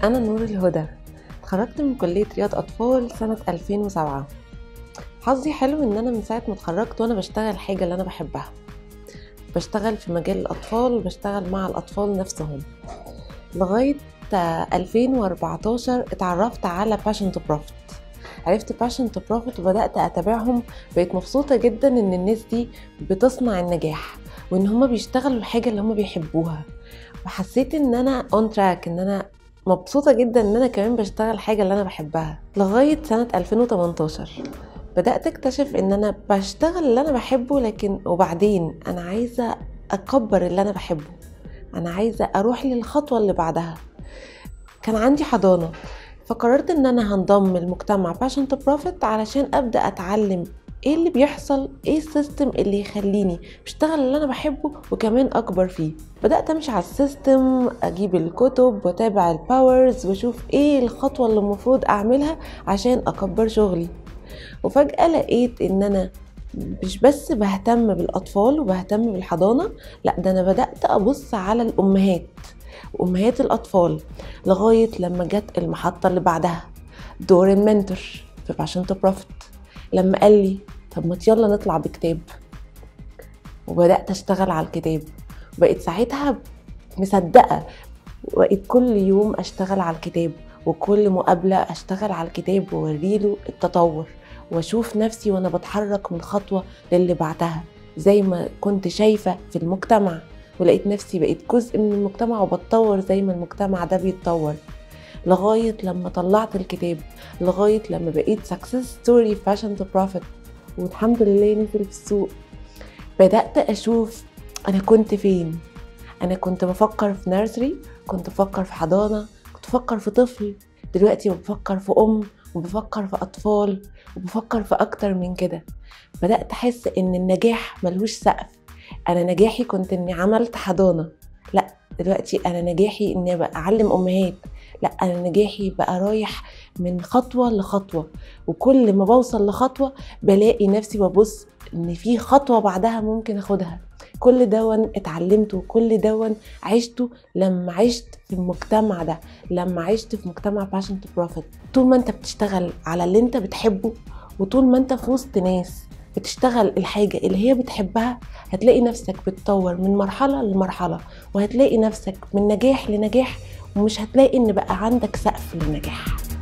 أنا نور الهدى اتخرجت من كلية رياض أطفال سنة 2007 حظي حلو إن أنا من ساعة ما اتخرجت وأنا بشتغل الحاجة اللي أنا بحبها بشتغل في مجال الأطفال وبشتغل مع الأطفال نفسهم لغاية 2014 اتعرفت على Passion to Profit عرفت Passion to Profit وبدأت أتابعهم بقيت مبسوطة جدا إن الناس دي بتصنع النجاح وإن هما بيشتغلوا الحاجة اللي هما بيحبوها وحسيت إن أنا on track إن أنا مبسوطة جدا إن أنا كمان بشتغل الحاجة اللي أنا بحبها لغاية سنة 2018 بدأت أكتشف إن أنا بشتغل اللي أنا بحبه لكن وبعدين أنا عايزة أكبر اللي أنا بحبه أنا عايزة أروح للخطوة اللي بعدها كان عندي حضانة فقررت ان انا هنضم المجتمع باشن تو بروفيت علشان ابدا اتعلم ايه اللي بيحصل ايه السيستم اللي يخليني بشتغل اللي انا بحبه وكمان اكبر فيه بدات امشي على السيستم اجيب الكتب واتابع الباورز واشوف ايه الخطوه اللي المفروض اعملها عشان اكبر شغلي وفجاه لقيت ان انا مش بس بهتم بالاطفال وبهتم بالحضانه لا ده انا بدات ابص على الامهات وامهات الاطفال لغايه لما جت المحطه اللي بعدها دور المنتور في باشن تو بروفيت لما قال لي طب ما يلا نطلع بكتاب وبدات اشتغل على الكتاب وبقيت ساعتها مصدقه وبقيت كل يوم اشتغل على الكتاب وكل مقابله اشتغل على الكتاب واوريله التطور واشوف نفسي وانا بتحرك من خطوه للي بعدها زي ما كنت شايفه في المجتمع ولقيت نفسي بقيت جزء من المجتمع وبتطور زي ما المجتمع ده بيتطور لغاية لما طلعت الكتاب لغاية لما بقيت سكسس ستوري فاشن تو بروفيت والحمد لله نزل في السوق بدأت أشوف أنا كنت فين أنا كنت بفكر في نيرسري كنت بفكر في حضانة كنت بفكر في طفل دلوقتي بفكر في أم وبفكر في أطفال وبفكر في أكتر من كده بدأت أحس إن النجاح ملهوش سقف انا نجاحي كنت اني عملت حضانه لا دلوقتي انا نجاحي اني بقى اعلم امهات لا انا نجاحي بقى رايح من خطوه لخطوه وكل ما بوصل لخطوه بلاقي نفسي ببص ان في خطوه بعدها ممكن اخدها كل دون اتعلمته وكل دون عشته لما عشت في المجتمع ده لما عشت في مجتمع باشن تو بروفيت طول ما انت بتشتغل على اللي انت بتحبه وطول ما انت في وسط ناس بتشتغل الحاجة اللي هي بتحبها هتلاقي نفسك بتطور من مرحلة لمرحلة وهتلاقي نفسك من نجاح لنجاح ومش هتلاقي ان بقى عندك سقف للنجاح